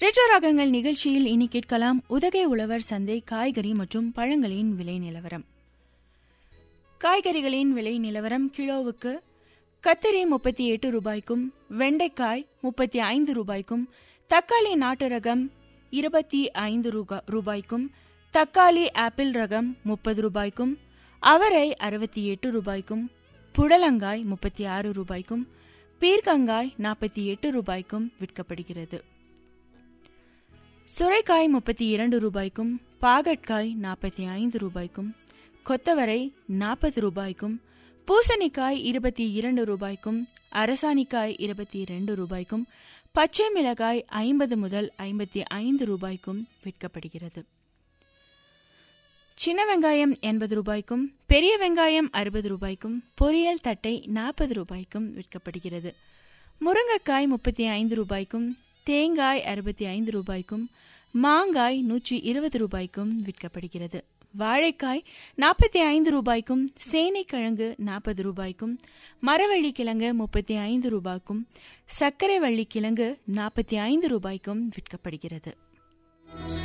retro ராகங்கள் நிகழ்ச்சியில் இனி கேட்கலாம் உதகை உழவர் சந்தை காய்கறி மற்றும் பழங்களின் விலை நிலவரம் காய்கறிகளின் விலை நிலவரம் கிலோவுக்கு கத்திரி முப்பத்தி எட்டு ரூபாய்க்கும் வெண்டைக்காய் முப்பத்தி ஐந்து ரூபாய்க்கும் தக்காளி நாட்டு ரகம் இருபத்தி ஐந்து ரூபாய்க்கும் தக்காளி ஆப்பிள் ரகம் முப்பது ரூபாய்க்கும் அவரை அறுபத்தி எட்டு ரூபாய்க்கும் புடலங்காய் முப்பத்தி ஆறு ரூபாய்க்கும் பீர்க்கங்காய் நாற்பத்தி எட்டு ரூபாய்க்கும் விற்கப்படுகிறது சுரைக்காய் முப்பத்தி இரண்டு ரூபாய்க்கும் பாகற்காய் நாற்பத்தி ஐந்து ரூபாய்க்கும் கொத்தவரை நாற்பது ரூபாய்க்கும் பூசணிக்காய் இருபத்தி இரண்டு ரூபாய்க்கும் அரசாணிக்காய் இருபத்தி இரண்டு ரூபாய்க்கும் பச்சை மிளகாய் ஐம்பது முதல் ஐம்பத்தி ஐந்து ரூபாய்க்கும் விற்கப்படுகிறது சின்ன வெங்காயம் எண்பது ரூபாய்க்கும் பெரிய வெங்காயம் அறுபது ரூபாய்க்கும் பொரியல் தட்டை நாற்பது ரூபாய்க்கும் விற்கப்படுகிறது முருங்கைக்காய் முப்பத்தி ஐந்து ரூபாய்க்கும் தேங்காய் அறுபத்தி ஐந்து ரூபாய்க்கும் மாங்காய் நூற்றி இருபது ரூபாய்க்கும் விற்கப்படுகிறது வாழைக்காய் நாற்பத்தி ஐந்து ரூபாய்க்கும் சேனைக்கிழங்கு நாற்பது ரூபாய்க்கும் மரவள்ளி கிழங்கு முப்பத்தி ஐந்து ரூபாய்க்கும் சர்க்கரை வள்ளி கிழங்கு நாற்பத்தி ஐந்து ரூபாய்க்கும் விற்கப்படுகிறது